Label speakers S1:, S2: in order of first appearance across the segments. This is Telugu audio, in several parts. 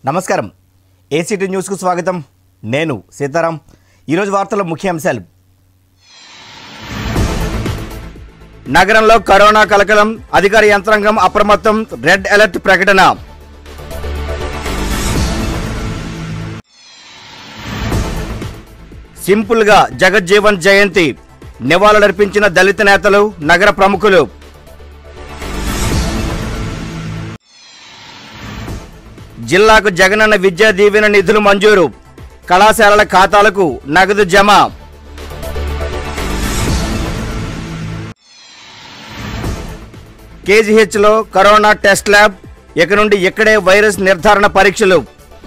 S1: నమస్కారం ఏసీటీ న్యూస్కు స్వాగతం నేను సీతారాం ఈరోజు వార్తల ముఖ్య అంశాలు నగరంలో కరోనా కలకలం అధికార యంత్రాంగం అప్రమత్తం రెడ్ అలర్ట్ ప్రకటన సింపుల్గా జగజ్జీవన్ జయంతి నివాళులర్పించిన దళిత నేతలు నగర ప్రముఖులు జిల్లాకు జగనన్న విద్యా దీవెన నిధులు మంజూరు కళాశాలల ఖాతాలకు నగదు జమ కేజీహెచ్లో కరోనా టెస్ట్ ల్యాబ్ ఇక నుండి ఇక్కడే వైరస్ నిర్ధారణ పరీక్షలు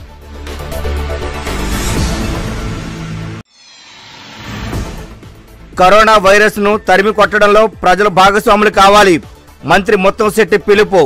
S1: కరోనా వైరస్ను తరిమి కొట్టడంలో ప్రజలు భాగస్వాములు కావాలి మంత్రి ముత్తంశెట్టి పిలుపు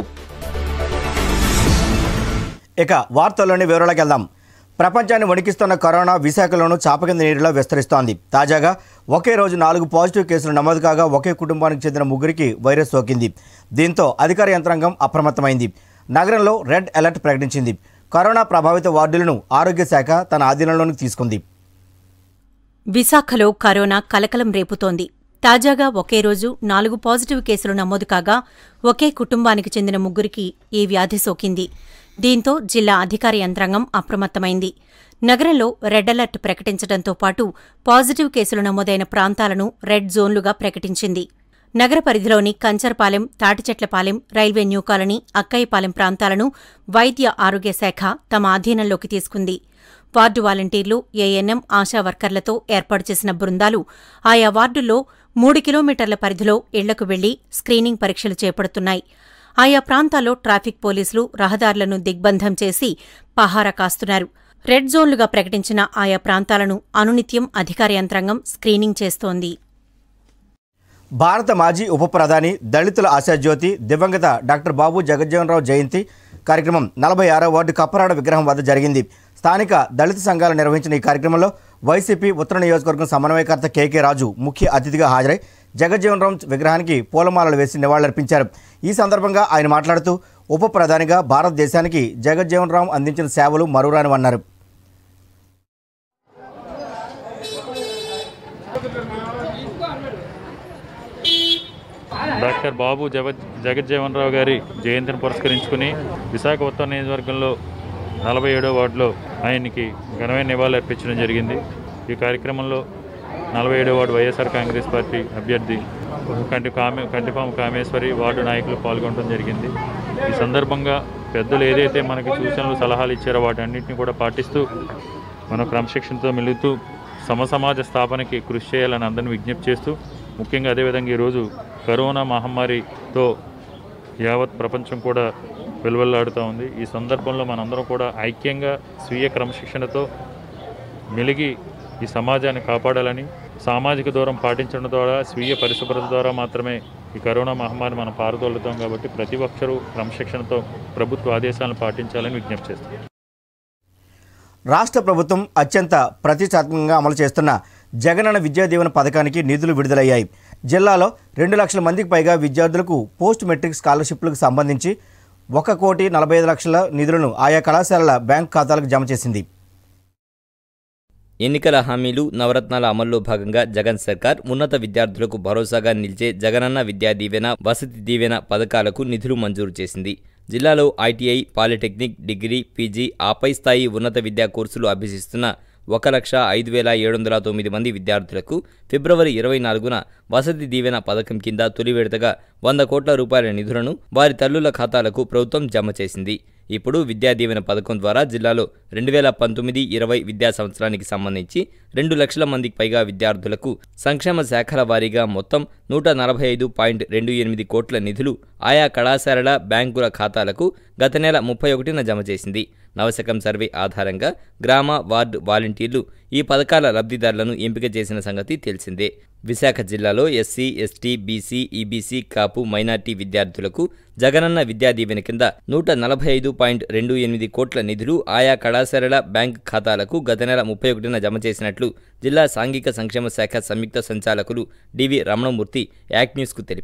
S1: ఇక వార్తల్లోని వివరాలకు వెళ్దాం ప్రపంచాన్ని వణికిస్తున్న కరోనా విశాఖలోనూ చాపకింద నీరులో విస్తరిస్తోంది తాజాగా ఒకే రోజు నాలుగు పాజిటివ్ కేసులు నమోదు కాగా ఒకే కుటుంబానికి చెందిన ముగ్గురికి వైరస్ సోకింది దీంతో అధికార యంత్రాంగం అప్రమత్తమైంది నగరంలో రెడ్ అలర్ట్ ప్రకటించింది కరోనా ప్రభావిత వార్డులను ఆరోగ్య శాఖ తన ఆధీనంలోకి తీసుకుంది
S2: విశాఖలో కరోనా కలకలం రేపుతోంది తాజాగా ఒకే రోజు నాలుగు పాజిటివ్ కేసులు నమోదు కాగా ఒకే కుటుంబానికి చెందిన ముగ్గురికి ఈ వ్యాధి సోకింది దీంతో జిల్లా అధికార యంత్రాంగం అప్రమత్తమైంది నగరంలో రెడ్ అలర్ట్ ప్రకటించడంతో పాటు పాజిటివ్ కేసులు నమోదైన ప్రాంతాలను రెడ్ జోన్లుగా ప్రకటించింది నగర పరిధిలోని Kancharapalem Tatichetlapalem railway new colony Akkayyapalem ప్రాంతాలను వైద్య ఆరోగ్య శాఖ తమ ఆధీనంలోకి తీసుకుంది వార్డు వాలంటీర్లు ఏఎన్ఎం ఆశా వర్కర్లతో ఏర్పాటు చేసిన బృందాలు ఆయా వార్డుల్లో మూడు కిలోమీటర్ల పరిధిలో ఇళ్లకు వెళ్లి స్క్రీనింగ్ పరీక్షలు చేపడుతున్నాయి ఆయా ప్రాంతాల్లో ట్రాఫిక్ పోలీసులు రహదారులను దిగ్బంధం చేసి పహారా కాస్తున్నారు రెడ్ జోన్లుగా ప్రకటించిన ఆయా ప్రాంతాలను అనునిత్యం అధికార యంత్రాంగం స్క్రీనింగ్ చేస్తోంది
S1: భారత మాజీ ఉప ప్రధాని దళితుల ఆశాజ్యోతి దివంగత డాక్టర్ బాబు జగజ్జీవనరావు జయంతి కార్యక్రమం నలభై ఆరో వార్డు కప్పరాడ విగ్రహం వద్ద జరిగింది స్థానిక దళిత సంఘాలు నిర్వహించిన ఈ కార్యక్రమంలో వైసీపీ ఉత్తర నియోజకవర్గం సమన్వయకర్త కేకే రాజు ముఖ్య అతిథిగా హాజరై జగజ్జీవనరాం విగ్రహానికి పూలమాలలు వేసి నివాళులర్పించారు ఈ సందర్భంగా ఆయన మాట్లాడుతూ ఉప ప్రధానిగా భారతదేశానికి జగజ్జీవనరాం అందించిన సేవలు మరురానివన్నారు
S3: డాక్టర్ బాబు జగ జగజ్జీవన్ రావు గారి జయంతిని పురస్కరించుకుని విశాఖ ఉత్తర నియోజకవర్గంలో నలభై ఏడో వార్డులో ఆయనకి ఘనమైన నివాళులు అర్పించడం జరిగింది ఈ కార్యక్రమంలో నలభై ఏడో వార్డు వైఎస్ఆర్ కాంగ్రెస్ పార్టీ అభ్యర్థి కంటి కామే కంటిపాము కామేశ్వరి వార్డు నాయకులు పాల్గొనడం జరిగింది ఈ సందర్భంగా పెద్దలు ఏదైతే మనకి సూచనలు సలహాలు ఇచ్చారో వాటన్నిటిని కూడా పాటిస్తూ మనం క్రమశిక్షణతో మెలుగుతూ సమసమాజ స్థాపనకి కృషి చేయాలని అందరిని విజ్ఞప్తి చేస్తూ ముఖ్యంగా అదేవిధంగా ఈరోజు కరోనా మహమ్మారితో యావత్ ప్రపంచం కూడా వెలువెల్లాడుతూ ఉంది ఈ సందర్భంలో మనందరం కూడా ఐక్యంగా స్వీయ క్రమశిక్షణతో మెలిగి ఈ సమాజాన్ని కాపాడాలని సామాజిక దూరం పాటించడం ద్వారా స్వీయ పరిశుభ్రత ద్వారా మాత్రమే ఈ కరోనా మహమ్మారి మనం పారదోలుతాం కాబట్టి ప్రతి ఒక్కరూ క్రమశిక్షణతో ప్రభుత్వ ఆదేశాలను పాటించాలని విజ్ఞప్తి చేస్తాం
S1: రాష్ట్ర ప్రభుత్వం అత్యంత ప్రతిష్టాత్మకంగా అమలు చేస్తున్న జగనన్న విద్యా దీవెన పథకానికి నిధులు విడుదలయ్యాయి జిల్లాలో రెండు లక్షల మందికి పైగా విద్యార్థులకు పోస్ట్ మెట్రిక్ స్కాలర్షిప్లకు సంబంధించి ఒక కోటి నలభై ఐదు లక్షల నిధులను ఆయా కళాశాలల బ్యాంక్ ఖాతాలకు జమ చేసింది
S4: ఎన్నికల హామీలు నవరత్నాల అమల్లో భాగంగా జగన్ సర్కార్ ఉన్నత విద్యార్థులకు భరోసాగా నిలిచే జగనన్న విద్యా దీవెన వసతి దీవెన పథకాలకు నిధులు మంజూరు చేసింది జిల్లాలో ఐటీఐ పాలిటెక్నిక్ డిగ్రీ పీజీ ఆపై స్థాయి ఉన్నత విద్యా కోర్సులు అభ్యసిస్తున్న ఒక లక్ష ఐదు వేల ఏడు వందల తొమ్మిది మంది విద్యార్థులకు ఫిబ్రవరి ఇరవై నాలుగున వసతి దీవెన పథకం కింద తొలి విడతగా వంద కోట్ల రూపాయల నిధులను వారి తల్లుల ఖాతాలకు ప్రభుత్వం జమ చేసింది ఇప్పుడు విద్యా దీవెన పథకం ద్వారా జిల్లాలో రెండు వేల పంతొమ్మిది ఇరవై విద్యా సంవత్సరానికి సంబంధించి రెండు లక్షల మందికి పైగా విద్యార్థులకు సంక్షేమ శాఖల వారీగా మొత్తం నూట నలభై ఐదు పాయింట్ రెండు ఎనిమిది కోట్ల నిధులు ఆయా కళాశాలల బ్యాంకుల ఖాతాలకు గత నెల ముప్పై ఒకటిన జమ చేసింది నవశకం సర్వే ఆధారంగా గ్రామ వార్డు వాలంటీర్లు ఈ పథకాల లబ్ధిదారులను ఎంపిక చేసిన సంగతి తెలిసిందే విశాఖ జిల్లాలో SC ST BC EBC Kapu minority విద్యార్థులకు జగనన్న విద్యా దీవెన కింద నూట నలభై ఐదు పాయింట్ రెండు ఎనిమిది కోట్ల నిధులు ఆయా కళాశాలల బ్యాంక్ ఖాతాలకు గత నెల ముప్పై ఒకటిన జమ చేసినట్లు జిల్లా సాంఘిక సంక్షేమ శాఖ సంయుక్త సంచాలకులు డివి రమణమూర్తి యాక్ట్ న్యూస్కు తెలిపారు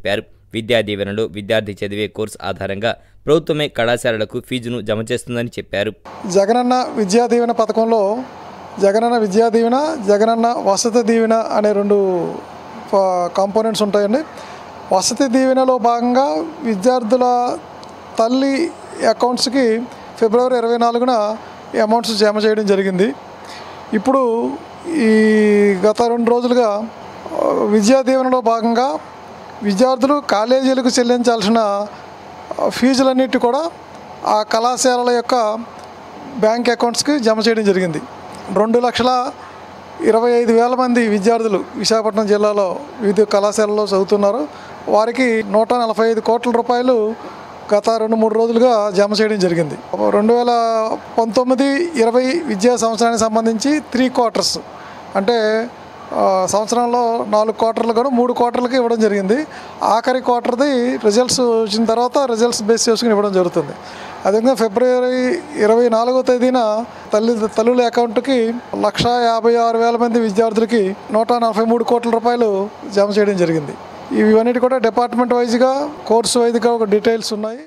S4: విద్యా దీవెనలో విద్యార్థి చదివే కోర్సు ఆధారంగా ప్రభుత్వమే కళాశాలలకు ఫీజును జమ చేస్తుందని చెప్పారు
S5: జగనన్న విద్యా దీవెన పథకంలో జగనన్న విద్యా దీవెన జగనన్న వసతి దీవెన అనే రెండు కాంపోనెంట్స్ ఉంటాయండి వసతి దీవెనలో భాగంగా విద్యార్థుల తల్లి అకౌంట్స్కి ఫిబ్రవరి ఇరవై నాలుగున ఈ అమౌంట్స్ జమ చేయడం జరిగింది ఇప్పుడు ఈ గత రెండు రోజులుగా ఆ, విద్యా దీవెనలో భాగంగా విద్యార్థులు కాలేజీలకు చెల్లించాల్సిన ఆ, ఫీజులన్నిటి కూడా ఆ కళాశాలల యొక్క బ్యాంక్ అకౌంట్స్కి జమ చేయడం జరిగింది రెండు లక్షల ఇరవై ఐదు వేల మంది విద్యార్థులు విశాఖపట్నం జిల్లాలో వివిధ కళాశాలలో చదువుతున్నారు వారికి నూట నలభై ఐదు కోట్ల రూపాయలు గత రెండు మూడు రోజులుగా జమ చేయడం జరిగింది రెండు వేల పంతొమ్మిది ఇరవై విద్యా సంవత్సరానికి సంబంధించి త్రీ క్వార్టర్స్ అంటే ఆ, సంవత్సరంలో నాలుగు క్వార్టర్లు కూడా మూడు క్వార్టర్లకి ఇవ్వడం జరిగింది ఆఖరి క్వార్టర్ది రిజల్ట్స్ వచ్చిన తర్వాత రిజల్ట్స్ బేస్ చేసుకుని ఇవ్వడం జరుగుతుంది అదేవిధంగా ఫిబ్రవరి ఇరవై నాలుగో తేదీన తల్లి తల్లుల అకౌంట్కి లక్ష యాభై ఆరు వేల మంది విద్యార్థులకి నూట నలభై మూడు కోట్ల రూపాయలు జమ చేయడం జరిగింది ఇవన్నిటి కూడా డిపార్ట్మెంట్ వైజ్గా కోర్సు వైజ్గా ఒక డీటెయిల్స్ ఉన్నాయి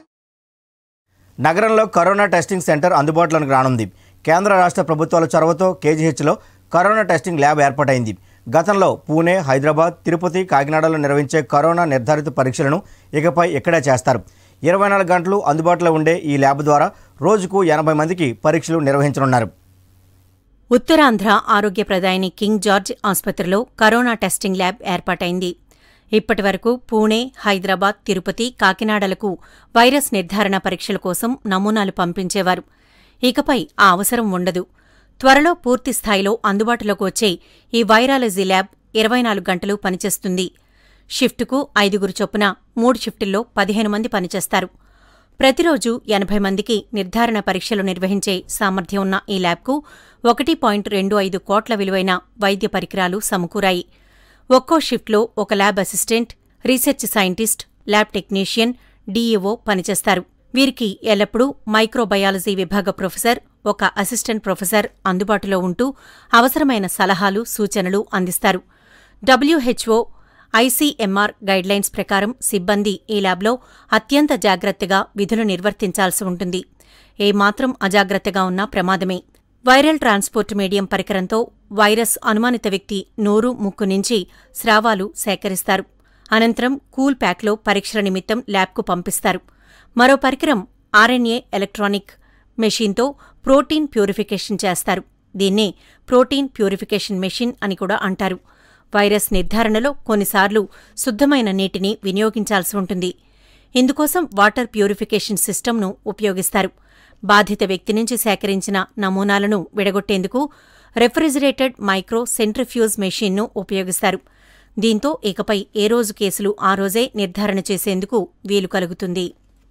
S1: నగరంలో కరోనా టెస్టింగ్ సెంటర్ అందుబాటులోకి రానుంది కేంద్ర రాష్ట్ర ప్రభుత్వాల చొరవతో కేజీహెచ్లో కరోనా టెస్టింగ్ ల్యాబ్ ఏర్పాటైంది గతంలో పూణే హైదరాబాద్ తిరుపతి కాకినాడలో నిర్వహించే కరోనా నిర్ధారిత పరీక్షలను ఇకపై ఇక్కడే చేస్తారు ఇరవై నాలుగు గంటలు అందుబాటులో ఉండే ఈ ల్యాబ్ ద్వారా రోజుకు ఎనభై మందికి పరీక్షలు నిర్వహించనున్నారు
S2: ఉత్తరాంధ్ర ఆరోగ్య ప్రదాయని కింగ్ జార్జ్ ఆసుపత్రిలో కరోనా టెస్టింగ్ ల్యాబ్ ఏర్పాటైంది ఇప్పటి వరకు పూణే హైదరాబాద్ తిరుపతి కాకినాడలకు వైరస్ నిర్ధారణ పరీక్షల కోసం నమూనాలు పంపించేవారు ఇకపై ఆ అవసరం ఉండదు త్వరలో పూర్తి స్థాయిలో అందుబాటులోకి వచ్చే ఈ వైరాలజీ ల్యాబ్ ఇరవై నాలుగు గంటలు పనిచేస్తుంది షిఫ్టుకు ఐదుగురు చొప్పున మూడు షిఫ్టుల్లో పదిహేను మంది పనిచేస్తారు ప్రతిరోజు ఎనభై మందికి నిర్ధారణ పరీక్షలు నిర్వహించే సామర్థ్యం ఉన్న ఈ ల్యాబ్కు ఒకటి పాయింట్ రెండు ఐదు కోట్ల విలువైన వైద్య పరికరాలు సమకూరాయి ఒక్కో షిఫ్ట్లో ఒక lab assistant research scientist lab technician DEO పనిచేస్తారు వీరికి ఎల్లప్పుడూ మైక్రోబయాలజీ విభాగ ప్రొఫెసర్ ఒక అసిస్టెంట్ ప్రొఫెసర్ అందుబాటులో ఉంటూ అవసరమైన సలహాలు సూచనలు అందిస్తారు డబ్ల్యూహెచ్ఓ ఐసీఎంఆర్ గైడ్లైన్స్ ప్రకారం సిబ్బంది ఈ ల్యాబ్లో అత్యంత జాగ్రత్తగా విధులు నిర్వర్తించాల్సి ఉంటుంది ఏమాత్రం అజాగ్రత్తగా ఉన్నా ప్రమాదమే వైరల్ ట్రాన్స్పోర్ట్ మీడియం పరికరంతో వైరస్ అనుమానిత వ్యక్తి నోరు ముక్కు నుంచి స్రావాలు సేకరిస్తారు అనంతరం కూల్ ప్యాక్లో పరీక్షల నిమిత్తం ల్యాబ్కు పంపిస్తారు మరో పరికరం ఆర్ఎన్ఏ ఎలక్ట్రానిక్ మెషీన్తో ప్రోటీన్ ప్యూరిఫికేషన్ చేస్తారు దీన్నే ప్రోటీన్ ప్యూరిఫికేషన్ మెషిన్ అని కూడా అంటారు వైరస్ నిర్ధారణలో కొన్నిసార్లు శుద్ధమైన నీటిని వినియోగించాల్సి ఉంటుంది ఇందుకోసం వాటర్ ప్యూరిఫికేషన్ సిస్టమ్ను ఉపయోగిస్తారు బాధిత వ్యక్తి నుంచి సేకరించిన నమూనాలను విడగొట్టేందుకు రెఫ్రిజిరేటెడ్ మైక్రో సెంట్రిఫ్యూజ్ మెషీన్ను ఉపయోగిస్తారు దీంతో ఇకపై ఏ రోజు కేసులు ఆ రోజే నిర్ధారణ చేసేందుకు వీలు కలుగుతుంది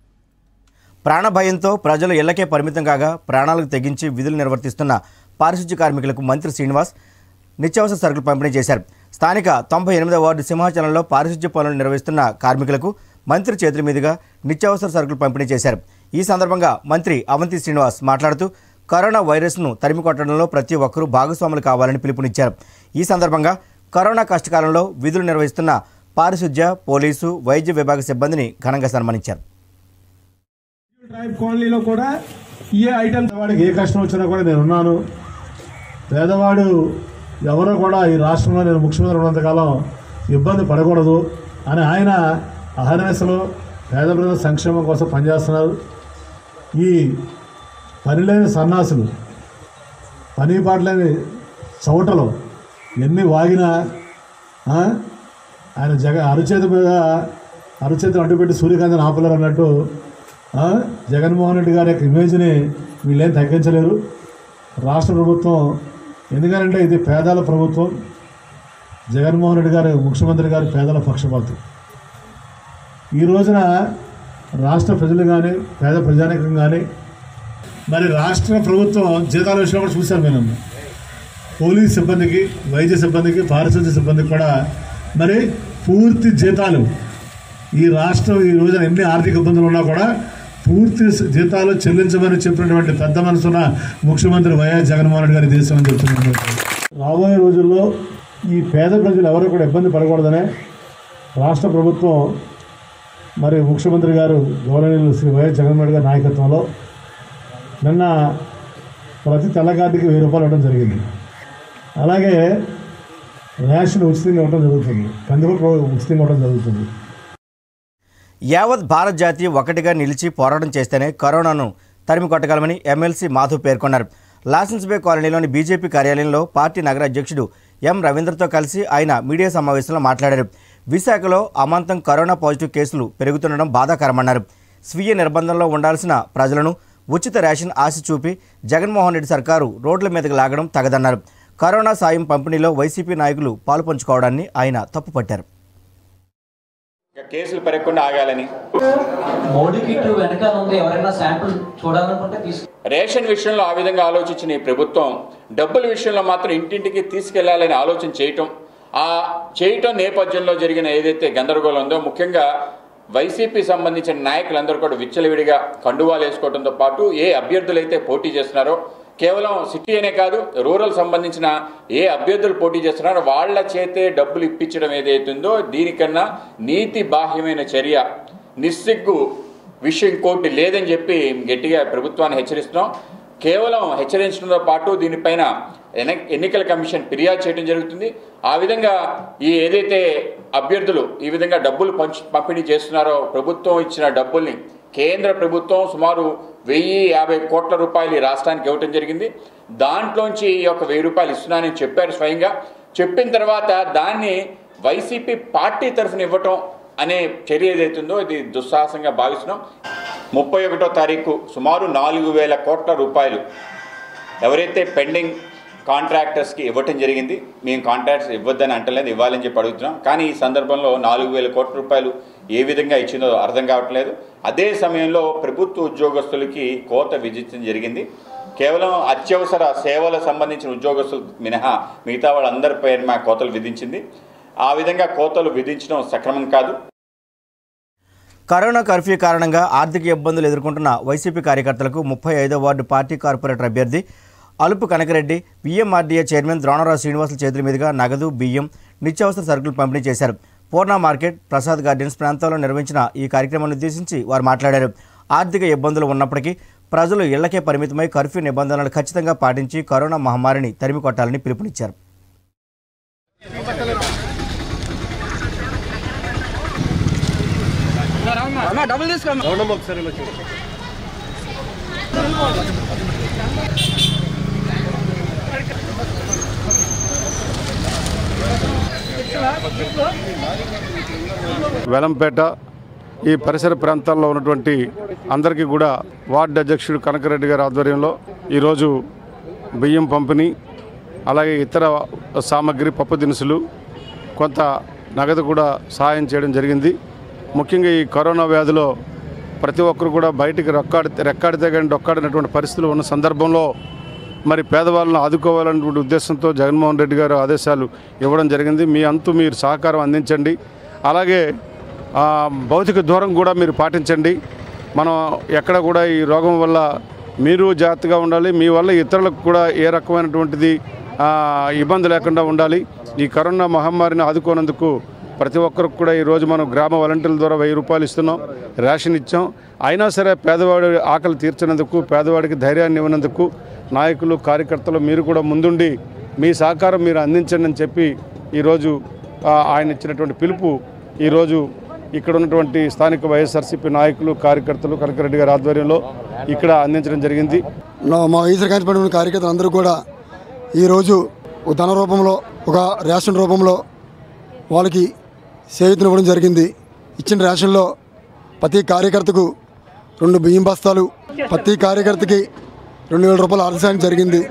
S1: ప్రాణభయంతో ప్రజలు ఇళ్లకే పరిమితం కాగా ప్రాణాలకు తెగించి విధులు నిర్వర్తిస్తున్న పారిశుధ్య కార్మికులకు మంత్రి శ్రీనివాస్ నిత్యావసర సరుకులు పంపిణీ చేశారు స్థానిక తొంభై ఎనిమిదవ వార్డు సింహాచలంలో పారిశుధ్య పనులు నిర్వహిస్తున్న కార్మికులకు మంత్రి చేతుల మీదుగా నిత్యావసర సరుకులు పంపిణీ చేశారు ఈ సందర్భంగా మంత్రి అవంతి శ్రీనివాస్ మాట్లాడుతూ కరోనా వైరస్ను తరిమి కొట్టడంలో ప్రతి ఒక్కరూ భాగస్వాములు కావాలని పిలుపునిచ్చారు ఈ సందర్భంగా కరోనా కష్టకాలంలో విధులు నిర్వహిస్తున్న పారిశుధ్య పోలీసు వైద్య విభాగ సిబ్బందిని ఘనంగా సన్మానించారు
S6: ట్రైబ్ కాలనీలో కూడా ఈ ఐటమ్ వాడికి ఏ కష్టం వచ్చినా కూడా నేను ఉన్నాను పేదవాడు ఎవరో కూడా ఈ రాష్ట్రంలో నేను ముఖ్యమంత్రి ఉన్నంతకాలం ఇబ్బంది పడకూడదు అని ఆయన అహర్నిశలు పేద ప్రజల సంక్షేమం కోసం పనిచేస్తున్నారు ఈ పనిలేని సన్నాసులు పని పాటలేని చౌటలు ఎన్ని వాగినా ఆ, ఆయన జగ అరుచేతి మీద అరుచేతి అడ్డుపెట్టి సూర్యకాంతిని ఆపలేరు అన్నట్టు ఆ, జగన్మోహన్ రెడ్డి గారి యొక్క ఇమేజ్ని వీళ్ళేం తగ్గించలేరు రాష్ట్ర ప్రభుత్వం ఎందుకంటే ఇది పేదల ప్రభుత్వం జగన్మోహన్ రెడ్డి గారు ముఖ్యమంత్రి గారు పేదల పక్షపాతి ఈ రోజున రాష్ట్ర ప్రజలు కానీ పేద ప్రజానికం కానీ మరి రాష్ట్ర ప్రభుత్వం జీతాల విషయంలో కూడా చూశాను నేను పోలీస్ సిబ్బందికి వైద్య సిబ్బందికి పారిశుద్ధ్య సిబ్బందికి కూడా మరి పూర్తి జీతాలు ఈ రాష్ట్రం ఈ రోజున ఎన్ని ఆర్థిక ఇబ్బందులు ఉన్నా కూడా పూర్తి జీతాలు చెల్లించమని చెప్పినటువంటి పెద్ద మనసున్న ముఖ్యమంత్రి వైఎస్ జగన్మోహన్ రెడ్డి గారి దేశం అని చెప్తున్నారు రాబోయే రోజుల్లో ఈ పేద ప్రజలు ఎవరు కూడా ఇబ్బంది పడకూడదనే రాష్ట్ర ప్రభుత్వం మరి ముఖ్యమంత్రి గారు గౌరవనీయులు శ్రీ వైఎస్ జగన్మోహన్ రెడ్డి గారి నాయకత్వంలో నిన్న ప్రతి తెల్లగాదికి వెయ్యి రూపాయలు ఇవ్వడం జరిగింది అలాగే రేషన్ ఉచితంగా ఇవ్వడం జరుగుతుంది కందిపప్పు ఉచితంగా ఇవ్వడం జరుగుతుంది
S1: యావత్ భారత్ జాతి ఒకటిగా నిలిచి పోరాటం చేస్తేనే కరోనాను తరిమి కొట్టగలమని ఎమ్మెల్సీ మాధవ్ పేర్కొన్నారు లాసెన్స్ బే కాలనీలోని బీజేపీ కార్యాలయంలో పార్టీ నగర అధ్యక్షుడు ఎం రవీంద్రతో కలిసి ఆయన మీడియా సమావేశంలో మాట్లాడారు విశాఖలో అమాంతం కరోనా పాజిటివ్ కేసులు పెరుగుతుండడం బాధాకరమన్నారు స్వీయ నిర్బంధంలో ఉండాల్సిన ప్రజలను ఉచిత రేషన్ ఆశ చూపి జగన్మోహన్ రెడ్డి సర్కారు రోడ్ల మీదకు లాగడం తగదన్నారు కరోనా సాయం పంపిణీలో వైసీపీ నాయకులు పాలుపంచుకోవడాన్ని ఆయన తప్పుపట్టారు
S7: ఇంకా కేసులు పెరగకుండా ఆగాలని
S8: మోడీ కిట్ వెనకాల ఉంది ఎవరైనా శాంపుల్ చూడాలనుకుంటే తీసు
S7: రేషన్ విషయంలో ఆ విధంగా ఆలోచించిన ఈ ప్రభుత్వం డబ్బుల విషయంలో మాత్రం ఇంటింటికి తీసుకెళ్లాలని ఆలోచన చేయటం ఆ చేయటం నేపథ్యంలో జరిగిన ఏదైతే గందరగోళం ఉందో ముఖ్యంగా వైసీపీ సంబంధించిన నాయకులందరూ కూడా విచ్చలవిడిగా కండువాలు వేసుకోవడంతో పాటు ఏ అభ్యర్థులైతే పోటీ చేస్తున్నారో కేవలం సిటీ అనే కాదు రూరల్ సంబంధించిన ఏ అభ్యర్థులు పోటీ చేస్తున్నారో వాళ్ళ చేతే డబ్బులు ఇప్పించడం ఏదైతుందో దీనికన్నా నీతి బాహ్యమైన చర్య నిస్సిగ్గు విషయం ఇంకోటి లేదని చెప్పి గట్టిగా ప్రభుత్వాన్ని హెచ్చరిస్తున్నాం కేవలం హెచ్చరించడంతో పాటు దీనిపైన ఎన- ఎన్నికల కమిషన్ ఫిర్యాదు చేయడం జరుగుతుంది ఆ విధంగా ఈ ఏదైతే అభ్యర్థులు ఈ విధంగా డబ్బులు పంచు పంపిణీ చేస్తున్నారో ప్రభుత్వం ఇచ్చిన డబ్బుల్ని కేంద్ర ప్రభుత్వం సుమారు వెయ్యి యాభై కోట్ల రూపాయలు ఈ రాష్ట్రానికి ఇవ్వటం జరిగింది దాంట్లోంచి ఈ యొక్క వెయ్యి రూపాయలు ఇస్తున్నానని చెప్పారు స్వయంగా చెప్పిన తర్వాత దాన్ని వైసీపీ పార్టీ తరఫున ఇవ్వటం అనే చర్య ఏదైతుందో ఇది దుస్సాహసంగా భావిస్తున్నాం ముప్పై ఒకటో తారీఖు సుమారు నాలుగు వేల కోట్ల రూపాయలు ఎవరైతే పెండింగ్ కాంట్రాక్టర్స్కి ఇవ్వటం జరిగింది మేము కాంట్రాక్ట్స్ ఇవ్వద్దని అంటలేదు ఇవ్వాలని చెప్పి అడుగుతున్నాం కానీ ఈ సందర్భంలో నాలుగు వేల కోట్ల రూపాయలు ఏ విధంగా ఇచ్చిందో అర్థం కావట్లేదు అదే సమయంలో ప్రభుత్వ ఉద్యోగస్తులకి కోత విధించడం జరిగింది కేవలం అత్యవసర సేవలకు సంబంధించిన ఉద్యోగస్తులు మినహా మిగతా వాళ్ళందరి పేరు మా కోతలు విధించింది ఆ విధంగా కోతలు విధించడం సక్రమం కాదు
S1: కరోనా కర్ఫ్యూ కారణంగా ఆర్థిక ఇబ్బందులు ఎదుర్కొంటున్న వైసీపీ కార్యకర్తలకు ముప్పై ఐదో వార్డు పార్టీ కార్పొరేటర్ అభ్యర్థి అలుపు కనకరెడ్డి విఎంఆర్డీఏ చైర్మన్ ద్రోణరావు శ్రీనివాసుల చేతుల మీదుగా నగదు బియ్యం నిత్యావసర సరుకులు పంపిణీ చేశారు పూర్ణ మార్కెట్ ప్రసాద్ గార్డెన్స్ ప్రాంతాల్లో నిర్వహించిన ఈ కార్యక్రమాన్ని ఉద్దేశించి వారు మాట్లాడారు ఆర్థిక ఇబ్బందులు ఉన్నప్పటికీ ప్రజలు ఇళ్లకే పరిమితమై కర్ఫ్యూ నిబంధనలు ఖచ్చితంగా పాటించి కరోనా మహమ్మారిని తరిమి కొట్టాలని పిలుపునిచ్చారు
S9: వెలంపేట ఈ పరిసర ప్రాంతాల్లో ఉన్నటువంటి అందరికీ కూడా వార్డు అధ్యక్షుడు కనకరెడ్డి గారి ఆధ్వర్యంలో ఈరోజు బియ్యం పంపిణీ అలాగే ఇతర సామాగ్రి పప్పు దినుసులు కొంత నగదు కూడా సహాయం చేయడం జరిగింది ముఖ్యంగా ఈ కరోనా వ్యాధిలో ప్రతి ఒక్కరు కూడా బయటికి రెక్కాడితే రెక్కాడితే కానీ డొక్కాడినటువంటి పరిస్థితులు ఉన్న సందర్భంలో మరి పేదవాళ్ళను ఆదుకోవాలన్నటువంటి ఉద్దేశంతో జగన్మోహన్ రెడ్డి గారు ఆదేశాలు ఇవ్వడం జరిగింది మీ అంతు మీరు సహకారం అందించండి అలాగే ఆ, భౌతిక దూరం కూడా మీరు పాటించండి మనం ఎక్కడ కూడా ఈ రోగం వల్ల మీరు జాగ్రత్తగా ఉండాలి మీ వల్ల ఇతరులకు కూడా ఏ రకమైనటువంటిది ఆ, ఇబ్బంది లేకుండా ఉండాలి ఈ కరోనా మహమ్మారిని ఆదుకోనందుకు ప్రతి ఒక్కరికి కూడా ఈరోజు మనం గ్రామ వాలంటీర్ల ద్వారా వెయ్యి రూపాయలు ఇస్తున్నాం రేషన్ ఇచ్చాం అయినా సరే పేదవాడి ఆకలి తీర్చినందుకు పేదవాడికి ధైర్యాన్ని ఇవ్వనందుకు నాయకులు కార్యకర్తలు మీరు కూడా ముందుండి మీ సహకారం మీరు అందించండి అని చెప్పి ఈరోజు ఆ, ఆయన ఇచ్చినటువంటి పిలుపు ఈరోజు ఇక్కడ ఉన్నటువంటి స్థానిక వైఎస్ఆర్సీపీ నాయకులు కార్యకర్తలు కనకరెడ్డి గారి ఆధ్వర్యంలో ఇక్కడ అందించడం జరిగింది
S10: నా- మా ఈశ్వర కాంతిపడి ఉన్న కార్యకర్తలు అందరూ కూడా ఈరోజు ఒక ధన రూపంలో ఒక రేషన్ రూపంలో వాళ్ళకి చేయూతనివ్వడం జరిగింది ఇచ్చిన రేషన్లో ప్రతి కార్యకర్తకు రెండు బియ్యం బస్తాలు ప్రతి కార్యకర్తకి రెండు వేల రూపాయలు ఆర్థిక సాయం జరిగింది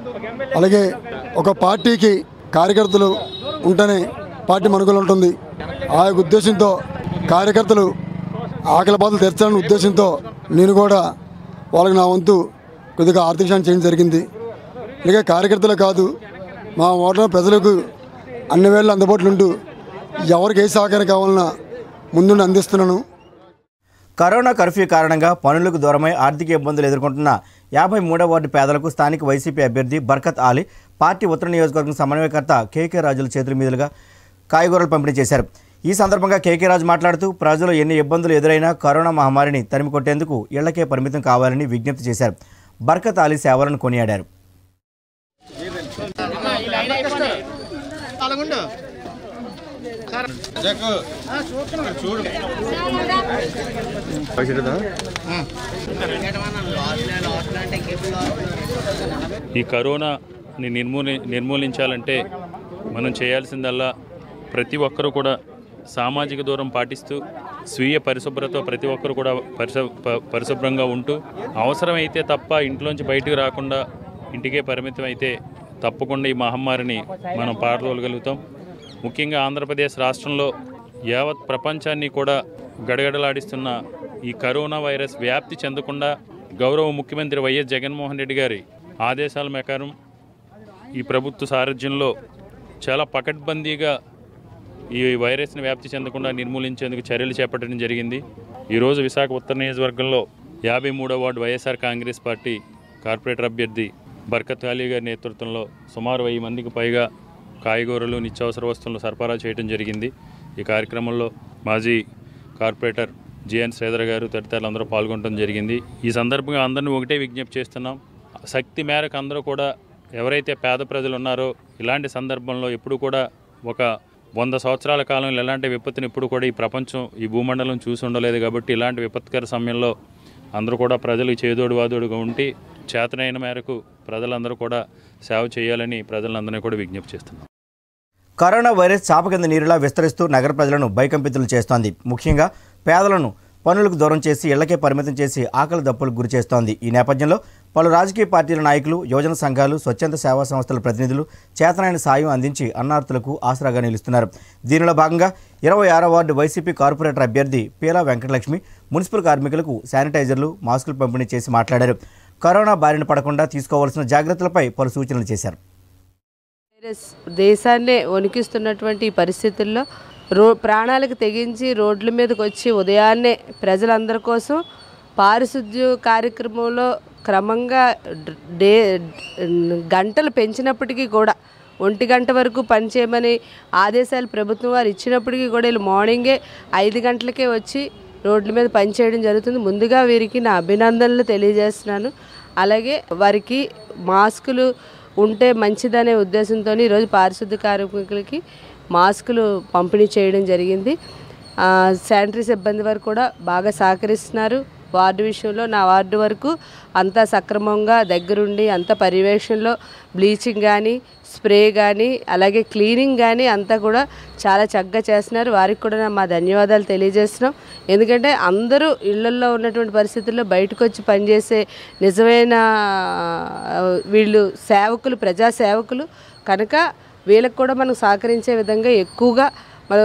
S10: అలాగే ఒక పార్టీకి కార్యకర్తలు ఉంటేనే పార్టీ మనుగోలు ఉంటుంది ఆ యొక్క ఉద్దేశంతో కార్యకర్తలు ఆకలి బాధలు తీర్చాలనే ఉద్దేశంతో నేను కూడా వాళ్ళకి నా వంతు కొద్దిగా ఆర్థిక సాయం చేయడం జరిగింది ఇలాగే కార్యకర్తలే కాదు మా ఓటర్ ప్రజలకు అన్ని వేళ అందుబాటులో ఉంటూ ఎవరికి ఏ సహకారం కావాలన్నా ముందుండి అందిస్తున్నాను
S1: కరోనా కర్ఫ్యూ కారణంగా పనులకు దూరమై ఆర్థిక ఇబ్బందులు ఎదుర్కొంటున్న యాభై మూడవ వార్డు పేదలకు స్థానిక వైసీపీ అభ్యర్థి బర్కత్ ఆలీ పార్టీ ఉత్తర నియోజకవర్గం సమన్వయకర్త కేకే రాజుల చేతుల మీదులుగా కాయగూరలు పంపిణీ చేశారు ఈ సందర్భంగా కేకే రాజు మాట్లాడుతూ ప్రజలు ఎన్ని ఇబ్బందులు ఎదురైనా కరోనా మహమ్మారిని తరిమి కొట్టేందుకు ఇళ్లకే పరిమితం కావాలని విజ్ఞప్తి చేశారు బర్కత్ అలీ సేవలను కొనియాడారు
S3: ఈ కరోనాని నిర్మూలి నిర్మూలించాలంటే మనం చేయాల్సిందల్లా ప్రతి ఒక్కరూ కూడా సామాజిక దూరం పాటిస్తూ స్వీయ పరిశుభ్రత ప్రతి ఒక్కరు కూడా పరిశు ప- పరిశుభ్రంగా ఉంటూ అవసరమైతే తప్ప ఇంట్లోంచి బయటకు రాకుండా ఇంటికే పరిమితం అయితే తప్పకుండా ఈ మహమ్మారిని మనం పారదోలగలుగుతాం ముఖ్యంగా ఆంధ్రప్రదేశ్ రాష్ట్రంలో యావత్ ప్రపంచాన్ని కూడా గడగడలాడిస్తున్న ఈ కరోనా వైరస్ వ్యాప్తి చెందకుండా గౌరవ ముఖ్యమంత్రి వైఎస్ జగన్మోహన్ రెడ్డి గారి ఆదేశాల ప్రకారం ఈ ప్రభుత్వ సారథ్యంలో చాలా పకడ్బందీగా ఈ వైరస్ని వ్యాప్తి చెందకుండా నిర్మూలించేందుకు చర్యలు చేపట్టడం జరిగింది ఈరోజు విశాఖ ఉత్తర నియోజకవర్గంలో యాభై మూడో ward YSR Congress party corporator అభ్యర్థి బర్కత్ అలీ గారి నేతృత్వంలో సుమారు వెయ్యి మందికి పైగా కాయగూరలు నిత్యావసర వస్తువులను సరఫరా చేయడం జరిగింది ఈ కార్యక్రమంలో మాజీ కార్పొరేటర్ జిఎన్ శ్రీధర్ గారు తదితరులు అందరూ పాల్గొనడం జరిగింది ఈ సందర్భంగా అందరినీ ఒకటే విజ్ఞప్తి చేస్తున్నాం శక్తి మేరకు అందరూ కూడా ఎవరైతే పేద ప్రజలు ఉన్నారో ఇలాంటి సందర్భంలో ఎప్పుడు కూడా ఒక వంద సంవత్సరాల కాలంలో ఎలాంటి విపత్తుని ఎప్పుడు కూడా ఈ ప్రపంచం ఈ భూమండలం చూసి ఉండలేదు కాబట్టి ఇలాంటి విపత్కర సమయంలో అందరూ కూడా ప్రజలు చేదోడు వాదోడుగా ఉండి చేతనైన మేరకు ప్రజలందరూ కూడా సేవ చేయాలని ప్రజలందరినీ కూడా విజ్ఞప్తి చేస్తున్నాం
S1: కరోనా వైరస్ చాప కింద నీరులా విస్తరిస్తూ నగర ప్రజలను భయకంపితులు చేస్తోంది ముఖ్యంగా పేదలను పనులకు దూరం చేసి ఇళ్లకే పరిమితం చేసి ఆకలి దప్పులకు గురి చేస్తోంది ఈ నేపథ్యంలో పలు రాజకీయ పార్టీల నాయకులు యువజన సంఘాలు స్వచ్ఛంద సేవా సంస్థల ప్రతినిధులు చేతనైన సాయం అందించి అన్నార్థులకు ఆసరాగా నిలుస్తున్నారు దీనిలో భాగంగా ఇరవై ఆరో వార్డు వైసీపీ కార్పొరేటర్ అభ్యర్థి పీలా వెంకటలక్ష్మి మున్సిపల్ కార్మికులకు శానిటైజర్లు మాస్కులు పంపిణీ చేసి మాట్లాడారు కరోనా బారిన పడకుండా తీసుకోవాల్సిన జాగ్రత్తలపై పలు సూచనలు చేశారు
S11: వైరస్ దేశాన్నే వణికిస్తున్నటువంటి ఈ పరిస్థితుల్లో రో ప్రాణాలకు తెగించి రోడ్ల మీదకి వచ్చి ఉదయాన్నే ప్రజలందరి కోసం పారిశుద్ధ్య కార్యక్రమంలో క్రమంగా డ్- డే గంటలు పెంచినప్పటికీ కూడా ఒంటి గంట వరకు పనిచేయమని ఆదేశాలు ప్రభుత్వం వారు ఇచ్చినప్పటికీ కూడా వీళ్ళు మార్నింగే ఐదు గంటలకే వచ్చి రోడ్ల మీద పనిచేయడం జరుగుతుంది ముందుగా వీరికి నా అభినందనలు తెలియజేస్తున్నాను అలాగే వారికి మాస్కులు ఉంటే మంచిదనే ఉద్దేశంతో ఈరోజు పారిశుద్ధ్య కార్మికులకి మాస్కులు పంపిణీ చేయడం జరిగింది ఆ, శానిటరీ సిబ్బంది వారు కూడా బాగా సహకరిస్తున్నారు వార్డు విషయంలో నా వార్డు వరకు అంతా సక్రమంగా దగ్గరుండి అంత పర్యవేక్షణలో బ్లీచింగ్ కానీ స్ప్రే కానీ అలాగే క్లీనింగ్ కానీ అంతా కూడా చాలా చక్కగా చేస్తున్నారు వారికి కూడా నా మా ధన్యవాదాలు తెలియజేస్తున్నాం ఎందుకంటే అందరూ ఇళ్లల్లో ఉన్నటువంటి పరిస్థితుల్లో బయటకు వచ్చి పనిచేసే నిజమైన ఆ, వీళ్ళు సేవకులు ప్రజా సేవకులు కనుక వీళ్ళకి కూడా మనం సహకరించే విధంగా ఎక్కువగా మనం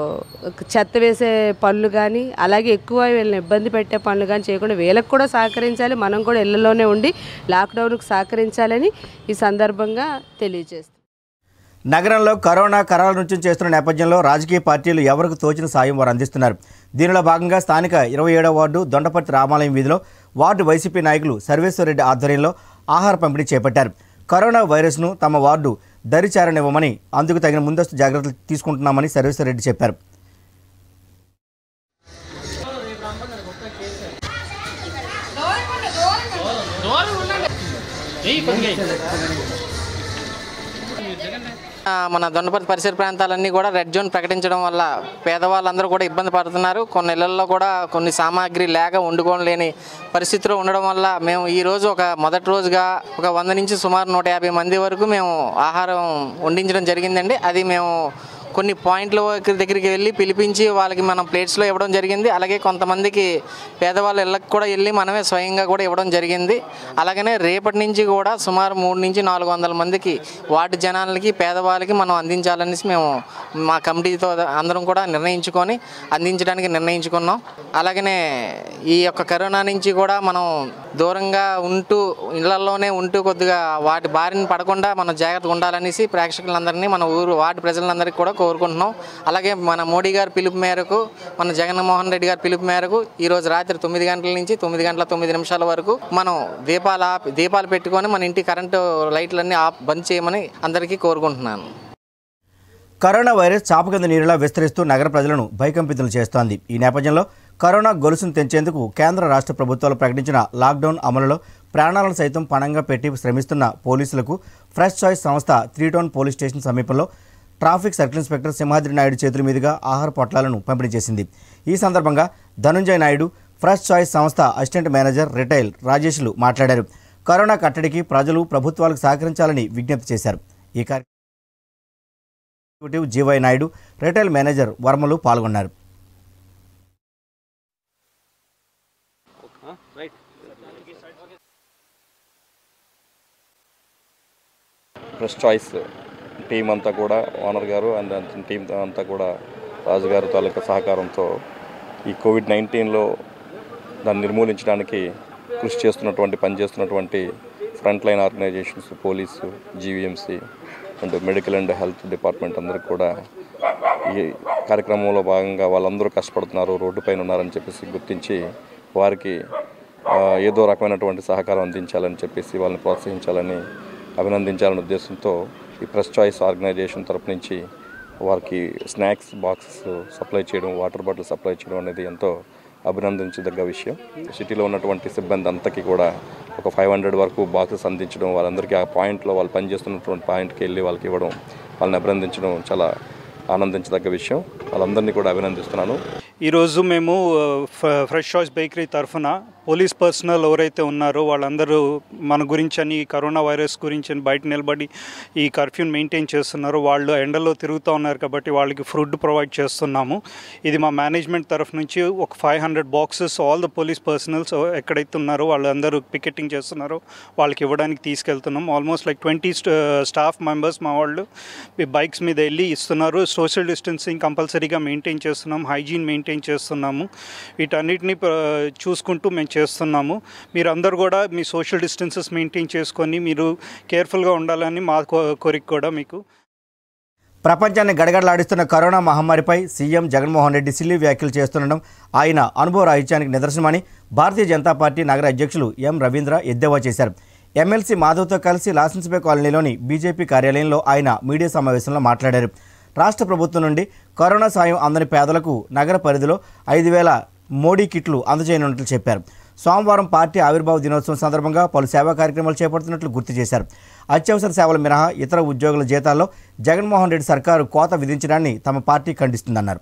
S11: చెత్త వేసే పనులు కానీ అలాగే ఎక్కువ వీళ్ళని ఇబ్బంది పెట్టే పనులు కానీ చేయకుండా వీళ్ళకి కూడా సహకరించాలి మనం కూడా ఇళ్లలోనే ఉండి లాక్డౌన్కు సహకరించాలని ఈ సందర్భంగా తెలియజేస్తాం
S1: నగరంలో కరోనా కరాల నుంచి చేస్తున్న నేపథ్యంలో రాజకీయ పార్టీలు ఎవరికి తోచిన సాయం వారు అందిస్తున్నారు దీనిలో భాగంగా స్థానిక ఇరవై ఏడవ వార్డు దొండపర్తి రామాలయం వీధిలో వార్డు వైసీపీ నాయకులు సర్వేశ్వరరెడ్డి ఆధ్వర్యంలో ఆహార పంపిణీ చేపట్టారు కరోనా వైరస్ను తమ వార్డు దరిచారనివ్వమని అందుకు తగిన ముందస్తు జాగ్రత్తలు తీసుకుంటున్నామని సర్వేశ్వరరెడ్డి చెప్పారు
S12: ఆ, మన దొండపర్తి పరిసర ప్రాంతాలన్నీ కూడా రెడ్ జోన్ ప్రకటించడం వల్ల పేదవాళ్ళందరూ కూడా ఇబ్బంది పడుతున్నారు కొన్ని ఇళ్లలో కూడా కొన్ని సామాగ్రి లేక వండుకోలేని పరిస్థితిలో ఉండడం వల్ల మేము ఈ రోజు ఒక మొదటి రోజుగా ఒక వంద నుంచి సుమారు నూట యాభై మంది వరకు మేము ఆహారం వండించడం జరిగిందండి అది మేము కొన్ని పాయింట్ల దగ్గరికి వెళ్ళి పిలిపించి వాళ్ళకి మనం ప్లేట్స్లో ఇవ్వడం జరిగింది అలాగే కొంతమందికి పేదవాళ్ళ ఇళ్ళకి కూడా వెళ్ళి మనమే స్వయంగా కూడా ఇవ్వడం జరిగింది అలాగనే రేపటి నుంచి కూడా సుమారు మూడు నుంచి నాలుగు వందల మందికి వార్డు జనాలకి పేదవాళ్ళకి మనం అందించాలనేసి మేము మా కమిటీతో అందరం కూడా నిర్ణయించుకొని అందించడానికి నిర్ణయించుకున్నాం అలాగనే ఈ యొక్క కరోనా నుంచి కూడా మనం దూరంగా ఉంటూ ఇళ్లలోనే ఉంటూ కొద్దిగా వాటి బారిన పడకుండా మనం జాగ్రత్తగా ఉండాలనేసి ప్రేక్షకులందరినీ మన ఊరు వార్డు ప్రజలందరికీ కూడా కోరుకుంటున్నాం అలాగే మన మోడీ గారి పిలుపు మేరకు మన జగన్మోహన్ రెడ్డి గారి పిలుపు మేరకు ఈ రోజు రాత్రి తొమ్మిది గంటల నుంచి తొమ్మిది గంటల తొమ్మిది నిమిషాల వరకు మనం దీపాలు ఆపి దీపాలు పెట్టుకొని మన ఇంటి కరెంటు లైట్లన్నీ ఆఫ్ బంద్ చేయమని అందరికీ కోరుకుంటున్నాను
S1: కరోనా వైరస్ చాప కింద నీరులా విస్తరిస్తూ నగర ప్రజలను భయకంపితులు చేస్తోంది ఈ నేపథ్యంలో కరోనా గొలుసును తెంచేందుకు కేంద్ర రాష్ట్ర ప్రభుత్వాలు ప్రకటించిన లాక్డౌన్ అమలులో ప్రాణాలను సైతం పణంగా పెట్టి శ్రమిస్తున్న పోలీసులకు ఫ్రెష్ చాయిస్ సంస్థ త్రీ టౌన్ పోలీస్ స్టేషన్ సమీపంలో traffic circle inspector Simhadri Naidu చేతుల మీదుగా ఆహార పొట్లాలను పంపిణీ చేసింది ఈ సందర్భంగా ధనుంజయ్ నాయుడు ఫ్రెష్ చాయిస్ సంస్థ అసిస్టెంట్ మేనేజర్ రిటైల్ రాజేష్లు మాట్లాడారు కరోనా కట్టడికి ప్రజలు ప్రభుత్వాలకు సహకరించాలని విజ్ఞప్తి చేశారు ఈ కార్యక్రమం executive GY Naidu retail manager వర్మలు పాల్గొన్నారు
S13: ఫ్రెష్ చాయిస్ టీం అంతా కూడా ఓనర్ గారు అండ్ టీం అంతా కూడా రాజుగారి తాలూకా సహకారంతో ఈ కోవిడ్ నైన్టీన్లో దాన్ని నిర్మూలించడానికి కృషి చేస్తున్నటువంటి పనిచేస్తున్నటువంటి front line organisations police GVMC and medical and health department అందరికి కూడా ఈ కార్యక్రమంలో భాగంగా వాళ్ళందరూ కష్టపడుతున్నారు రోడ్డు పైన ఉన్నారని చెప్పేసి గుర్తించి వారికి ఆ, ఏదో రకమైనటువంటి సహకారం అందించాలని చెప్పేసి వాళ్ళని ప్రోత్సహించాలని అభినందించాలనే ఉద్దేశంతో ఈ ప్రెస్ చాయిస్ ఆర్గనైజేషన్ తరపు నుంచి వారికి స్నాక్స్ బాక్సెస్ సప్లై చేయడం వాటర్ బాటిల్ సప్లై చేయడం అనేది ఎంతో అభినందించదగ్గ విషయం సిటీలో ఉన్నటువంటి సిబ్బంది అంతకి కూడా ఒక ఫైవ్ హండ్రెడ్ వరకు బాక్సెస్ అందించడం వాళ్ళందరికీ ఆ పాయింట్లో వాళ్ళు పనిచేస్తున్నటువంటి పాయింట్కి వెళ్ళి వాళ్ళకి ఇవ్వడం వాళ్ళని అభినందించడం చాలా ఆనందించదగ్గ విషయం వాళ్ళందరినీ కూడా అభినందిస్తున్నాను
S14: ఈరోజు మేము ఆ, ఫ- ఫ్రెష్ చాయిస్ బేకరీ తరఫున పోలీస్ పర్సనల్ ఎవరైతే ఉన్నారో వాళ్ళందరూ మన గురించి అని ఈ కరోనా వైరస్ గురించి అని బయట నిలబడి ఈ కర్ఫ్యూని మెయింటైన్ చేస్తున్నారు వాళ్ళు ఎండలో తిరుగుతూ ఉన్నారు కాబట్టి వాళ్ళకి ఫుడ్ ప్రొవైడ్ చేస్తున్నాము ఇది మా మేనేజ్మెంట్ తరఫు నుంచి ఒక five hundred boxes all the police personnels ఎక్కడైతే ఉన్నారో వాళ్ళందరూ పికెటింగ్ చేస్తున్నారో వాళ్ళకి ఇవ్వడానికి తీసుకెళ్తున్నాం almost like twenty staff members మా వాళ్ళు ఈ బైక్స్ మీద వెళ్ళి ఇస్తున్నారు సోషల్ డిస్టెన్సింగ్ కంపల్సరీగా మెయింటైన్ చేస్తున్నాం హైజీన్ మెయింటైన్ చేస్తున్నాము వీటన్నిటిని ప- చూసుకుంటూ మేము చేస్తున్నాము మీరు అందరూ కూడా మీ సోషల్ డిస్టెన్సెస్ మెయింటైన్ చేసుకొని మీరు కేర్ఫుల్గా ఉండాలని మా కో- కోరిక కూడా మీకు
S1: ప్రపంచాన్ని గడగడలాడిస్తున్న కరోనా మహమ్మారిపై సీఎం జగన్మోహన్ రెడ్డి సిల్లి వ్యాఖ్యలు చేస్తుండడం ఆయన అనుభవ రాహిత్యానికి నిదర్శనమని భారతీయ జనతా పార్టీ నగర అధ్యక్షులు ఎం రవీంద్ర ఎద్దేవా చేశారు ఎమ్మెల్సీ మాధవ్తో కలిసి లాసెన్స్బే కాలనీలోని బీజేపీ కార్యాలయంలో ఆయన మీడియా సమావేశంలో మాట్లాడారు రాష్ట్ర ప్రభుత్వం నుండి కరోనా సాయం అందని పేదలకు నగర పరిధిలో ఐదు వేల మోడీ కిట్లు అందజేయనున్నట్లు చెప్పారు సోమవారం పార్టీ ఆవిర్భావ దినోత్సవం సందర్భంగా పలు సేవా కార్యక్రమాలు చేపడుతున్నట్లు గుర్తు చేశారు అత్యవసర సేవల మినహా ఇతర ఉద్యోగుల జీతాల్లో జగన్మోహన్ రెడ్డి సర్కారు కోత విధించడాన్ని తమ పార్టీ ఖండిస్తుందన్నారు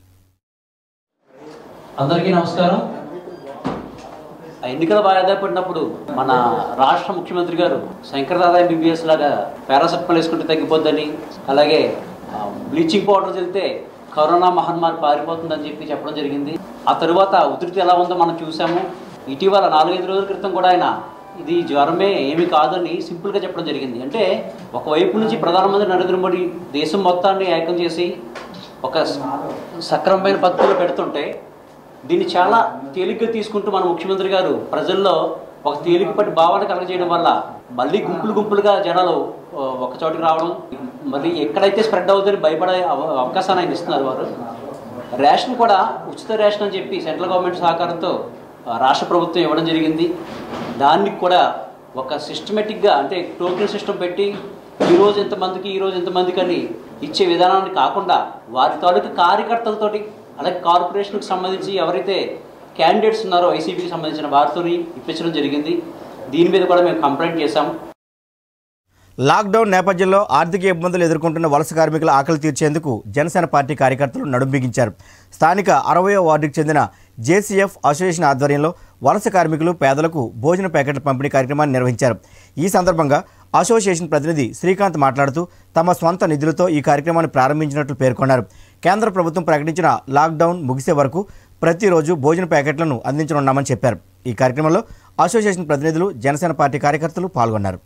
S8: అందరికీ నమస్కారం ఆ ఎన్నికల వాయిదా పడినప్పుడు మన రాష్ట్ర ముఖ్యమంత్రి గారు శంకరదాద ఎంబీబీఎస్ లాగా పారాసెటమాల్ వేసుకుంటే తగ్గిపోద్దని అలాగే ఆ, బ్లీచింగ్ పౌడర్ చల్లితే కరోనా మహమ్మారి పారిపోతుందని చెప్పి చెప్పడం జరిగింది ఆ తరువాత ఉధృతి ఎలా ఉందో మనం చూసాము ఇటీవల నాలుగైదు రోజుల క్రితం కూడా ఆయన ఇది జ్వరమే ఏమీ కాదని సింపుల్గా చెప్పడం జరిగింది అంటే ఒకవైపు నుంచి ప్రధానమంత్రి నరేంద్ర మోడీ దేశం మొత్తాన్ని ఏకం చేసి ఒక సక్రమమైన పద్ధతిలో పెడుతుంటే దీన్ని చాలా తేలిగ్గా తీసుకుంటూ మన ముఖ్యమంత్రి గారు ప్రజల్లో ఒక తేలికపాటి భావన కలగజేయడం వల్ల మళ్ళీ గుంపులు గుంపులుగా జనాలు ఆ, ఒక చోటికి రావడం మళ్ళీ ఎక్కడైతే స్ప్రెడ్ అవుతుందని భయపడే అవ- అవకాశాన్ని ఆయన ఇస్తున్నారు వారు రేషన్ కూడా ఉచిత రేషన్ అని చెప్పి సెంట్రల్ గవర్నమెంట్ సహకారంతో ఆ, రాష్ట్ర ప్రభుత్వం ఇవ్వడం జరిగింది దానికి కూడా ఒక సిస్టమేటిక్గా అంటే టోకెన్ సిస్టమ్ పెట్టి ఈ రోజు ఎంతమందికి ఈ రోజు ఎంతమందికి అని ఇచ్చే విధానాన్ని కాకుండా వారి తాలూకు కార్యకర్తలతోటి అలాగే కార్పొరేషన్కి సంబంధించి ఎవరైతే క్యాండిడేట్స్ ఉన్నారో వైసీపీకి సంబంధించిన వారితో ఇప్పించడం జరిగింది దీని మీద కూడా మేము కంప్లైంట్ చేశాం
S1: లాక్డౌన్ నేపథ్యంలో ఆర్థిక ఇబ్బందులు ఎదుర్కొంటున్న వలస కార్మికుల ఆకలి తీర్చేందుకు జనసేన పార్టీ కార్యకర్తలు నడుం బిగించారు స్థానిక అరవయో వార్డుకు చెందిన జేసీఎఫ్ అసోసియేషన్ ఆధ్వర్యంలో వలస కార్మికులు పేదలకు భోజన ప్యాకెట్ల పంపిణీ కార్యక్రమాన్ని నిర్వహించారు ఈ సందర్భంగా అసోసియేషన్ ప్రతినిధి శ్రీకాంత్ మాట్లాడుతూ తమ స్వంత నిధులతో ఈ కార్యక్రమాన్ని ప్రారంభించినట్లు పేర్కొన్నారు కేంద్ర ప్రభుత్వం ప్రకటించిన లాక్డౌన్ ముగిసే వరకు ప్రతిరోజు భోజన ప్యాకెట్లను అందించనున్నామని చెప్పారు ఈ కార్యక్రమంలో అసోసియేషన్ ప్రతినిధులు జనసేన పార్టీ కార్యకర్తలు పాల్గొన్నారు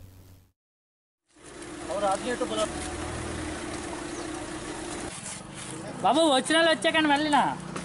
S15: బాబు వచ్చిన వాళ్ళు వచ్చాకండి వెళ్ళినా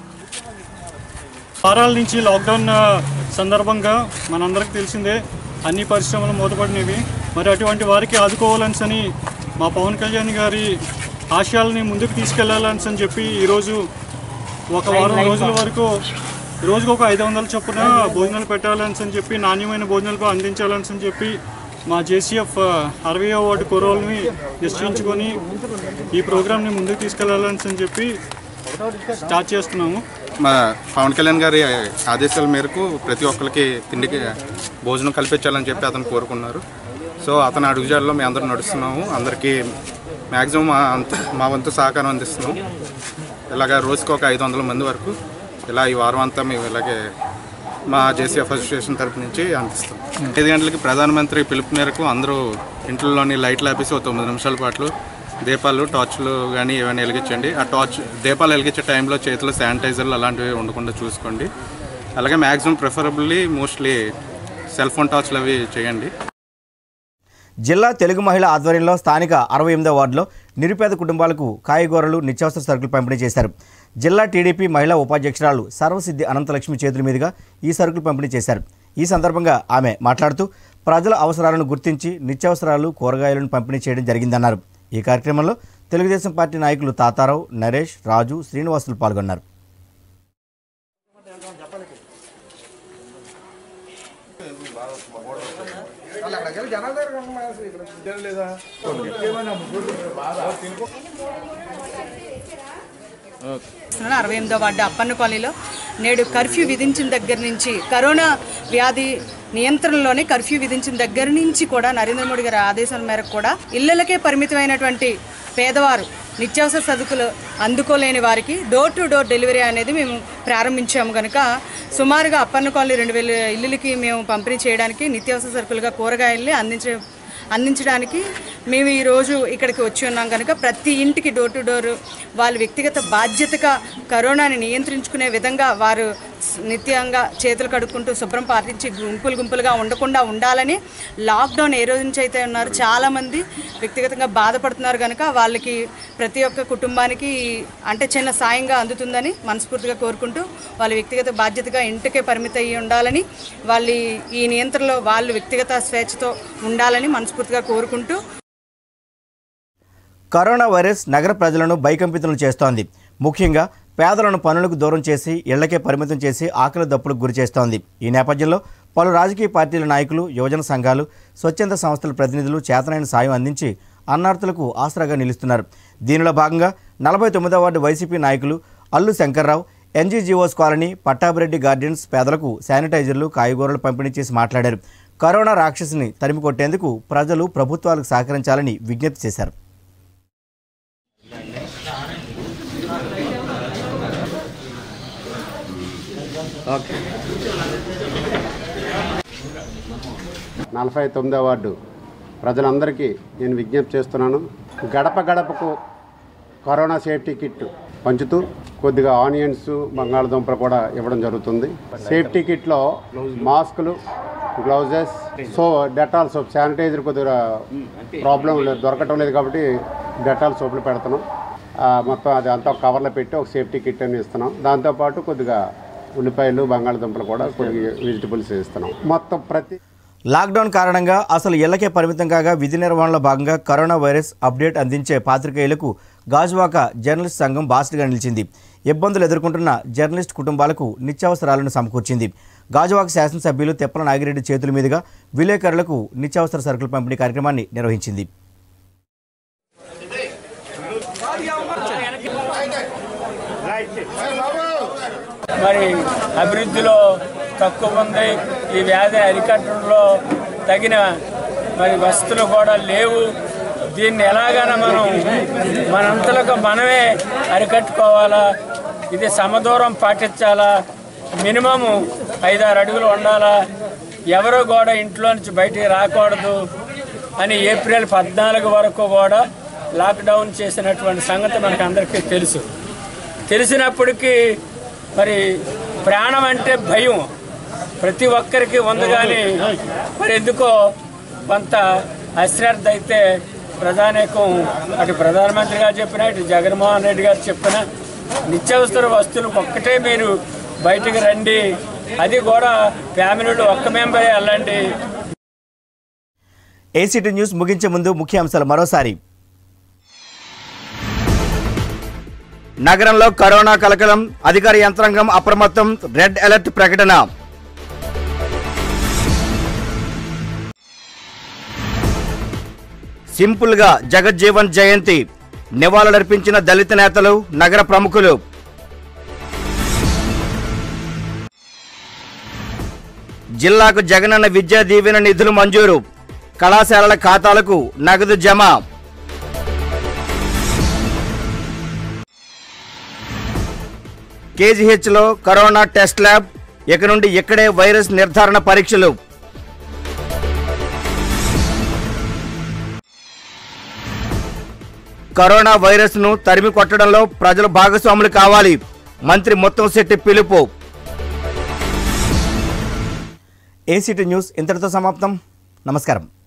S16: వారాల నుంచి లాక్డౌన్ ఆ, సందర్భంగా మనందరికీ తెలిసిందే అన్ని పరిశ్రమలు మూతపడినవి మరి అటువంటి వారికి ఆదుకోవాలని మా పవన్ కళ్యాణ్ గారి ఆశయాలని ముందుకు తీసుకెళ్లాలని అని చెప్పి ఈరోజు ఒక వారం రోజుల వరకు రోజుకు ఒక ఐదు వందల చొప్పున భోజనాలు పెట్టాలని అని చెప్పి నాణ్యమైన భోజనాలు అందించాలని అని చెప్పి మా జేసీఎఫ్ అరవై వార్డు కుర్రోల్ని నిశ్చయించుకొని ఈ ప్రోగ్రామ్ని ముందుకు తీసుకెళ్లాలని అని చెప్పి స్టార్ట్ చేస్తున్నాము
S15: మా పవన్ కళ్యాణ్ గారి ఆదేశాల మేరకు ప్రతి ఒక్కరికి తిండికి భోజనం కల్పించాలని చెప్పి అతను కోరుకున్నారు సో అతని అడుగుజాడలో మేము అందరం నడుస్తున్నాము అందరికీ మ్యాక్సిమం మా అంత మా వంతు సహకారం అందిస్తున్నాం ఇలాగ రోజుకి ఒక ఐదు వందల మంది వరకు ఇలా ఈ వారం అంతా మేము ఇలాగే మా జేసీఎఫ్ అసోసియేషన్ తరపు నుంచి అందిస్తాం ఐదు గంటలకి ప్రధానమంత్రి పిలుపు మేరకు అందరూ ఇంట్లోని లైట్లు ఆపేసి ఒక తొమ్మిది నిమిషాల పాటు దీపాలు టార్చ్లు కానీ ఏమైనా వెలిగించండి ఆ టార్చ్ దీపాలు వెలిగించే టైంలో చేతిలో శానిటైజర్లు అలాంటివి ఉండకుండా చూసుకోండి అలాగే maximum preferably mostly cell phone టార్చ్లు అవి చేయండి
S1: జిల్లా తెలుగు మహిళ ఆధ్వర్యంలో స్థానిక అరవై ఎనిమిదో వార్డులో నిరుపేద కుటుంబాలకు కాయగూరలు నిత్యావసర సరుకులు పంపిణీ చేశారు జిల్లా టీడీపీ మహిళా ఉపాధ్యక్షురాలు సర్వసిద్ధి అనంతలక్ష్మి చేతుల మీదుగా ఈ సరుకులు పంపిణీ చేశారు ఈ సందర్భంగా ఆమె మాట్లాడుతూ ప్రజల అవసరాలను గుర్తించి నిత్యావసరాలు కూరగాయలను పంపిణీ చేయడం జరిగిందన్నారు ఈ కార్యక్రమంలో తెలుగుదేశం పార్టీ నాయకులు తాతారావు నరేష్ రాజు శ్రీనివాసులు పాల్గొన్నారు
S17: అరవై ఎనిమిదో వార్డు అప్పన్న కాలనీలో నేడు కర్ఫ్యూ విధించిన దగ్గర నుంచి కరోనా వ్యాధి నియంత్రణలోనే కర్ఫ్యూ విధించిన దగ్గర నుంచి కూడా నరేంద్ర మోడీ గారి ఆదేశాల మేరకు కూడా ఇళ్లకే పరిమితమైనటువంటి పేదవారు నిత్యావసర సరుకులు అందుకోలేని వారికి డోర్ టు డోర్ డెలివరీ అనేది మేము ప్రారంభించాము కనుక సుమారుగా అప్పన్న కాలనీ రెండు వేల ఇల్లులకి మేము పంపిణీ చేయడానికి నిత్యావసర సరుకులుగా కూరగాయల్ని అందించే అందించడానికి మేము ఈరోజు ఇక్కడికి వచ్చి ఉన్నాం కనుక ప్రతి ఇంటికి డోర్ టు డోర్ వాళ్ళ వ్యక్తిగత బాధ్యతగా కరోనాని నియంత్రించుకునే విధంగా వారు నిత్యంగా చేతులు కడుక్కుంటూ శుభ్రం పాటించి గుంపులు గుంపులుగా ఉండకుండా ఉండాలని లాక్డౌన్ ఏ రోజు నుంచి అయితే ఉన్నారు చాలామంది వ్యక్తిగతంగా బాధపడుతున్నారు కనుక వాళ్ళకి ప్రతి ఒక్క కుటుంబానికి అంటే చిన్న సాయంగా అందుతుందని మనస్ఫూర్తిగా కోరుకుంటూ వాళ్ళ వ్యక్తిగత బాధ్యతగా ఇంటికే పరిమితం అయ్యి ఉండాలని వాళ్ళ ఈ నియంత్రణలో వాళ్ళు వ్యక్తిగత స్వేచ్ఛతో ఉండాలని మనస్ఫూర్తిగా కోరుకుంటూ
S1: కరోనా వైరస్ నగర ప్రజలను భయకంపితులను చేస్తోంది ముఖ్యంగా పేదలను పనులకు దూరం చేసి ఇళ్లకే పరిమితం చేసి ఆకలి దప్పులకు గురి చేస్తోంది ఈ నేపథ్యంలో పలు రాజకీయ పార్టీల నాయకులు యువజన సంఘాలు స్వచ్ఛంద సంస్థల ప్రతినిధులు చేతనైన సాయం అందించి అన్నార్థులకు ఆసరాగా నిలుస్తున్నారు దీనిలో భాగంగా నలభై తొమ్మిదవ వార్డు వైసీపీ నాయకులు Allu Shankarrao NGGOs colony Pattabhireddy gardens పేదలకు శానిటైజర్లు కాయగూరలు పంపిణీ చేసి మాట్లాడారు కరోనా రాక్షసిని తరిమి కొట్టేందుకు ప్రజలు ప్రభుత్వాలకు సహకరించాలని విజ్ఞప్తి చేశారు
S18: నలభై తొమ్మిదో వార్డు ప్రజలందరికీ నేను విజ్ఞప్తి చేస్తున్నాను గడప గడపకు కరోనా సేఫ్టీ కిట్ పంచుతూ కొద్దిగా ఆనియన్స్ బంగాళదుంపలు కూడా ఇవ్వడం జరుగుతుంది సేఫ్టీ కిట్లో మాస్కులు gloves so Dettol soap sanitiser కొద్దిగా ప్రాబ్లం లేదు దొరకటం లేదు కాబట్టి డెటాల్ సోపులు పెడుతున్నాం ఆ, మొత్తం అది అంతా ఒక కవర్లో పెట్టి ఒక సేఫ్టీ కిట్ అని ఇస్తున్నాం దాంతోపాటు కొద్దిగా ఉల్లిపాయలు బంగాళదుంపలు కూడా కొద్దిగా వెజిటబుల్స్ ఇస్తున్నాం మొత్తం ప్రతి
S1: లాక్డౌన్ కారణంగా అసలు ఇళ్లకే పరిమితం కాగా విధి నిర్వహణలో భాగంగా కరోనా వైరస్ అప్డేట్ అందించే పాత్రికేయులకు గాజువాక జర్నలిస్ట్ సంఘం బాస్ట్గా నిలిచింది ఇబ్బందులు ఎదుర్కొంటున్న జర్నలిస్ట్ కుటుంబాలకు నిత్యావసరాలను సమకూర్చింది గాజువాక శాసనసభ్యులు తెప్పల నాగిరెడ్డి చేతుల మీదుగా విలేకరులకు నిత్యావసర సరుకుల పంపిణీ కార్యక్రమాన్ని నిర్వహించింది
S19: మరి అభివృద్ధిలో తక్కువ ఉంది ఈ వ్యాధి అరికట్టడంలో తగిన మరి వసతులు కూడా లేవు దీన్ని ఎలాగైనా మనం మనంతలకు మనమే అరికట్టుకోవాలా ఇది సమదూరం పాటించాలా మినిమము ఐదారు అడుగులు ఉండాలా ఎవరు కూడా ఇంట్లో నుంచి బయటికి రాకూడదు అని ఏప్రిల్ పద్నాలుగు వరకు కూడా లాక్డౌన్ చేసినటువంటి సంగతి మనకు అందరికీ తెలుసు తెలిసినప్పటికీ మరి ప్రాణం అంటే భయం ప్రతి ఒక్కరికి ఉంది కానీ మరి ఎందుకో కొంత అశ్రద్ధ అయితే ప్రధానికం అటు ప్రధానమంత్రి గారు చెప్పిన ఇటు జగన్మోహన్ రెడ్డి గారు చెప్పిన నిత్యావసర వస్తువులు ఒక్కటే మీరు బయటికి రండి అది కూడా ఫ్యామిలీలో ఒక్క మెంబరే వెళ్ళండి
S1: ఏసీటీ న్యూస్ ముగించే ముందు ముఖ్యాంశాలు మరోసారి నగరంలో కరోనా కలకలం అధికార యంత్రాంగం అప్రమత్తం రెడ్ అలర్ట్ ప్రకటన సింపుల్గా జగజ్జీవన్ జయంతి నివాళులర్పించిన దళిత నేతలు నగర ప్రముఖులు జిల్లాకు జగనన్న విద్యా దీవెన నిధులు మంజూరు కళాశాలల ఖాతాలకు నగదు జమ కేజీహెచ్లో కరోనా టెస్ట్ ల్యాబ్ ఇక నుండి ఇక్కడే వైరస్ నిర్ధారణ పరీక్షలు కరోనా వైరస్ను తరిమి కొట్టడంలో ప్రజలు భాగస్వాములు కావాలి మంత్రి ముత్తంశెట్టి పిలుపు ఏసీటీ న్యూస్ ఇంతటితో సమాప్తం నమస్కారం